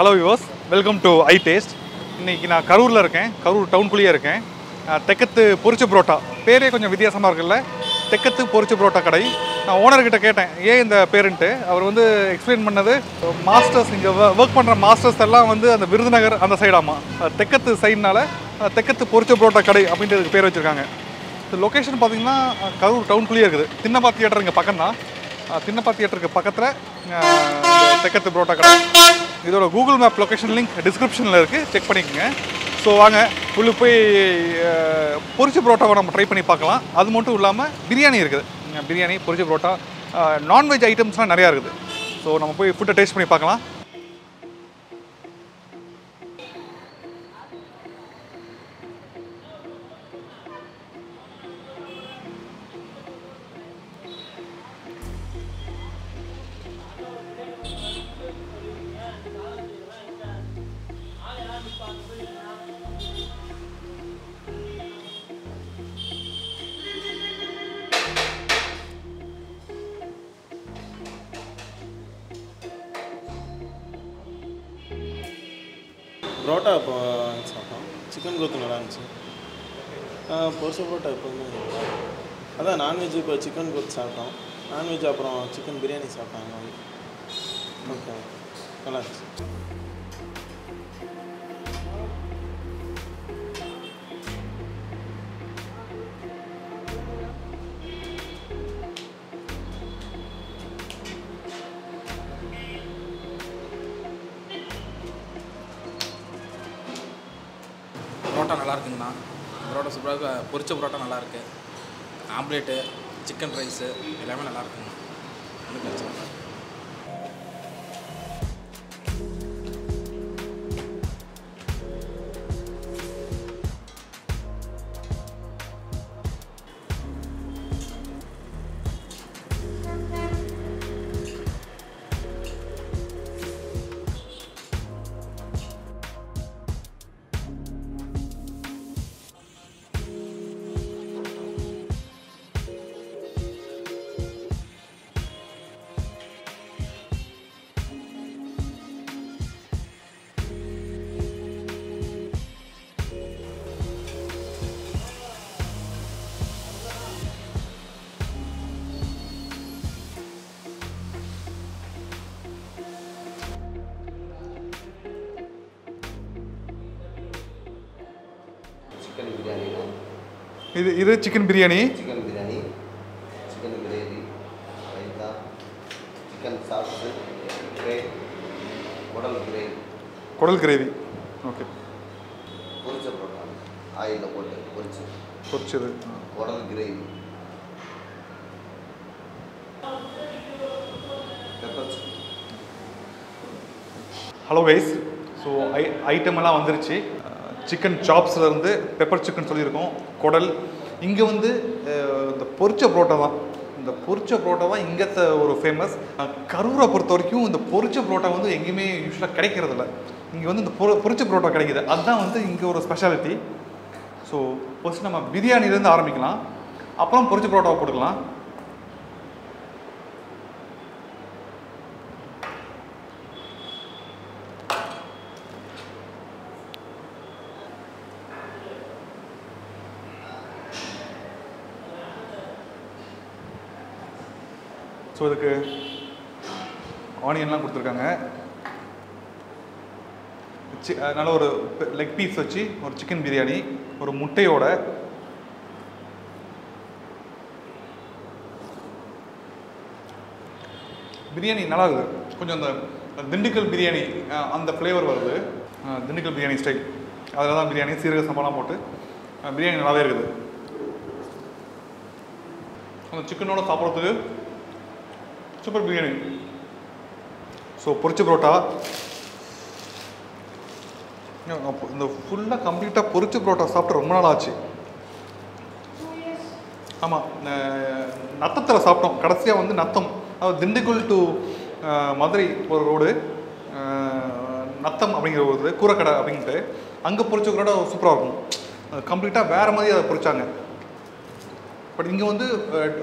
Hello yours welcome to I taste இன்னைக்கு நான் கரூரில் இருக்கேன் கரூர் டவுனுக்குள்ளேயே இருக்கேன் அஹ், தெக்கத்து பொரிச்ச புரோட்டா பேரே கொஞ்சம் வித்தியாசமாக இருக்குல்ல தெக்கத்து பொரிச்ச புரோட்டா கடை நான் ஓனர்கிட்ட கேட்டேன் ஏன் இந்த பேருன்ட்டு அவர் வந்து எக்ஸ்பிளைன் பண்ணது மாஸ்டர்ஸ் இங்கே ஒர்க் பண்ணுற மாஸ்டர்ஸ் எல்லாம் வந்து அந்த விருதுநகர் அந்த சைடாமா தெக்கத்து சைடுனால அஹ், தெக்கத்து பொரிச்ச புரோட்டா கடை அப்படின்றதுக்கு பேர் வச்சுருக்காங்க லொக்கேஷன் பார்த்தீங்கன்னா அஹ், கரூர் டவுனுக்குள்ளேயே இருக்குது தின்னப்பா தியேட்டர் இங்கே பக்கம் தான் தின்னப்பா தியேட்டருக்கு பக்கத்தில் தெக்கத்து புரோட்டா கடை இதோட கூகுள் மேப் லொக்கேஷன் லிங்க் டிஸ்கிரிப்ஷனில் இருக்குது செக் பண்ணிக்கோங்க ஸோ வாங்க உள்ளே போய் அஹ், பொரிச்ச புரோட்டாவை நம்ம ட்ரை பண்ணி பார்க்கலாம் அது மட்டும் இல்லாமல் பிரியாணி இருக்குது அஹ், பிரியாணி பொரிச்ச புரோட்டா நான்வெஜ் ஐட்டம்ஸ்லாம் நிறையா இருக்குது ஸோ நம்ம போய் ஃபுட்டை டேஸ்ட் பண்ணி பார்க்கலாம் புரோட்டா இப்போ சாப்பிட்டோம் சிக்கன் கொத்து நல்லா இருந்துச்சு பொரிச புரோட்டா எப்போதுமே நல்லா இருக்கும். அதான் நான்வெஜ் இப்போ சிக்கன் கொத்து சாப்பிட்டோம் நான்வெஜ் அப்புறம் சிக்கன் பிரியாணி சாப்பிட்டாங்க வந்து ஓகே நல்லா இருந்துச்சு புரோட்டா நல்லா இருக்குங்கண்ணா புரோட்டா சூப்பராக பொரிச்ச புரோட்டா நல்லா இருக்கு ஆம்லேட்டு சிக்கன் ரைஸு எல்லாமே நல்லா இருக்குங்க ஒன்றும் பிரச்சனை இல்லை சிக்கன் பிரியாணி இது இது chicken biryani chicken biryani chicken gravy raita chicken chops கிரே குடல் கிரேவி குடல் கிரேவி ஓகே பொரிச்ச புரோட்டா ஆயிலில் போட்டு பொரிச்சு பொரிச்சது குடல் gravy pepper chicken hello guys so I item எல்லாம் வந்துருச்சு சிக்கன் சாப்ஸ்லேருந்து பெப்பர் சிக்கன் சொல்லியிருக்கோம் குடல் இங்கே வந்து அஹ், இந்த பொரிச்ச புரோட்டா தான் இந்த பொரிச்ச புரோட்டா தான் இங்கத்த ஒரு ஃபேமஸ் கரூரை பொறுத்த வரைக்கும் இந்த பொரிச்ச புரோட்டா வந்து எங்கேயுமே யூஸ்வலாக கிடைக்கிறதில்ல இங்கே வந்து இந்த பொ பொரிச்ச புரோட்டா கிடைக்குது அதுதான் வந்து இங்கே ஒரு ஸ்பெஷாலிட்டி ஸோ ஃபர்ஸ்ட் நம்ம பிரியாணிலேருந்து ஆரம்பிக்கலாம் அப்புறம் பொரிச்ச புரோட்டாவை போட்டுக்கலாம் ஸோ இதுக்கு ஆனியன்லாம் கொடுத்துருக்காங்க சி அஹ் நல்ல ஒரு லெக் பீஸ் வச்சு ஒரு சிக்கன் பிரியாணி ஒரு முட்டையோட பிரியாணி நல்லா இருக்குது கொஞ்சம் அந்த திண்டுக்கல் பிரியாணி அஹ் அந்த ஃப்ளேவர் வருது அஹ் திண்டுக்கல் பிரியாணி ஸ்டைல் அதில் தான் பிரியாணி சீரக சம்பளம் போட்டு அஹ் பிரியாணி நல்லாவே இருக்குது அந்த சிக்கனோட சாப்பிட்றதுக்கு சூப்பர் பிரியாணி ஸோ பொரிச்ச புரோட்டா அப்போ இந்த ஃபுல்லாக கம்ப்ளீட்டாக பொரிச்ச புரோட்டா சாப்பிட்டு ரொம்ப நாள் ஆச்சு ஆமாம் நத்தத்தில் சாப்பிட்டோம் கடைசியாக வந்து நத்தம் அதாவது திண்டுக்கல் டு மதுரை ஒரு ரோடு நத்தம் அப்படிங்கிற ஒரு இது கூரக்கடை அப்படின்ட்டு அங்கே பொரிச்ச புரோட்டா சூப்பராக இருக்கும் கம்ப்ளீட்டாக வேறு மாதிரி அதை பொரிச்சாங்க பட் இங்கே வந்து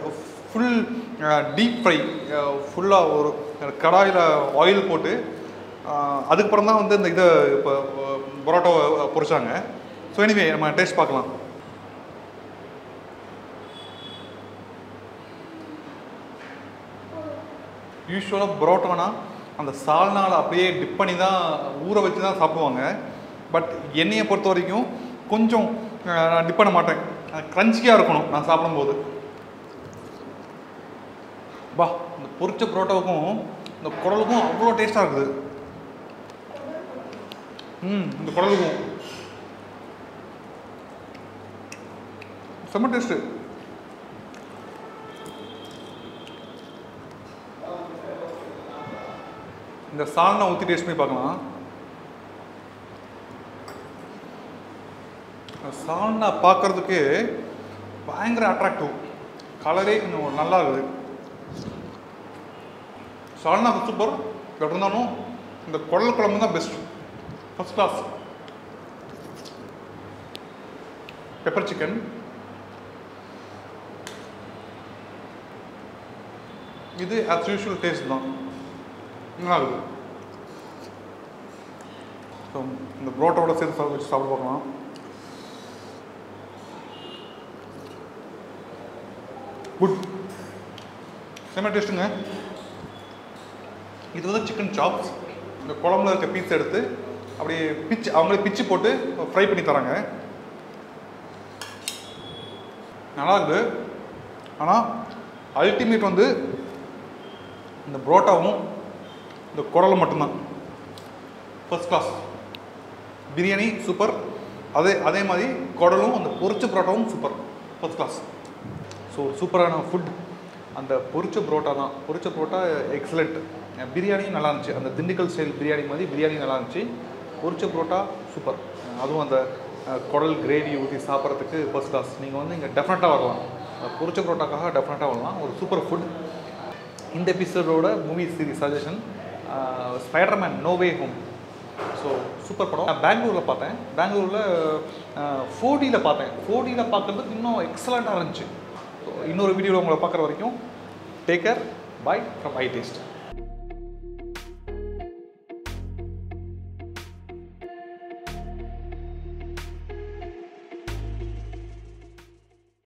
ஃபுல் டீப் ஃப்ரை ஃபுல்லாக ஒரு கடாயில் ஆயில் போட்டு அதுக்கப்புறம் தான் வந்து இந்த இதை இப்போ பரோட்டாவை பொரிச்சாங்க ஸோ எனிவே நம்ம டேஸ்ட் பார்க்கலாம் யூஸ்வலாக பரோட்டானா அந்த சால்னால அப்படியே டிப் பண்ணி தான் ஊற வச்சு தான் சாப்பிடுவாங்க பட் என்னையை பொறுத்த வரைக்கும் கொஞ்சம் அஹ், நான் டிப் பண்ண மாட்டேன் க்ரன்ச்சியாக இருக்கணும் நான் சாப்பிடும்போது பா இந்த பொரிச்ச பரோட்டாவுக்கும் இந்த குடலுக்கும் அவ்வளோ டேஸ்ட்டாக இருக்குது ம் இந்த குடலுக்கும் செம்ம டேஸ்ட்டு இந்த சால்னா ஊற்றி டேஸ்ட் பண்ணி பார்க்கலாம் இந்த சால்னா பார்க்கறதுக்கு பயங்கர அட்ராக்டிவ் கலரே கொஞ்சம் நல்லா இருக்குது சால்னா சூப்பர் பட் இருந்தாலும் இந்த குடல் குழம்பு தான் best first class pepper chicken இது ஆஸ் யூஷுவல் டேஸ்ட் தான் நல்லா இருக்குது ஸோ இந்த புரோட்டாவோட சேர்த்து சாப்பிட வச்சு சாப்பிட பார்க்கலாம் குட் செம்ம டேஸ்ட்டுங்க இது வந்து சிக்கன் சாப்ஸ் இந்த குழம்புல இருக்க பீஸ் எடுத்து அப்படியே பிச்சு அவங்களே பிச்சு போட்டு ஃப்ரை பண்ணி தராங்க நல்லா இருக்குது ஆனால் அல்டிமேட் வந்து இந்த புரோட்டாவும் இந்த குடலும் மட்டும்தான் ஃபர்ஸ்ட் கிளாஸ் பிரியாணி சூப்பர் அதே அதே மாதிரி குடலும் அந்த பொரிச்ச புரோட்டாவும் சூப்பர் ஃபர்ஸ்ட் கிளாஸ் ஸோ சூப்பரான ஃபுட் அந்த பொரிச்ச புரோட்டா தான் பொரிச்ச புரோட்டா எக்ஸலண்ட் பிரியாணியும் நல்லா இருந்துச்சு அந்த திண்டுக்கல் ஸ்டைல் பிரியாணி மாதிரி பிரியாணி நல்லா இருந்துச்சு பொரிச்ச புரோட்டா சூப்பர் அதுவும் அந்த அஹ், குடல் கிரேவி ஊற்றி சாப்பிட்றதுக்கு ஃபர்ஸ்ட் கிளாஸ் நீங்கள் வந்து இங்கே டெஃபினட்டாக வரலாம் அந்த பொரிச்ச புரோட்டாக்காக டெஃபினட்டாக வரலாம் ஒரு சூப்பர் ஃபுட் இந்த எபிசோடோட movie series suggestion Spiderman No Way Home so super படம் நான் பெங்களூரில் பார்த்தேன் பெங்களூரில் ஃபோர்டியில் பார்த்தேன் ஃபோர்டியில் பார்க்குறதுக்கு இன்னும் எக்ஸலண்ட்டாக இருந்துச்சு ஸோ இன்னொரு வீடியோவில் உங்களை பார்க்குற வரைக்கும் take care bye from I taste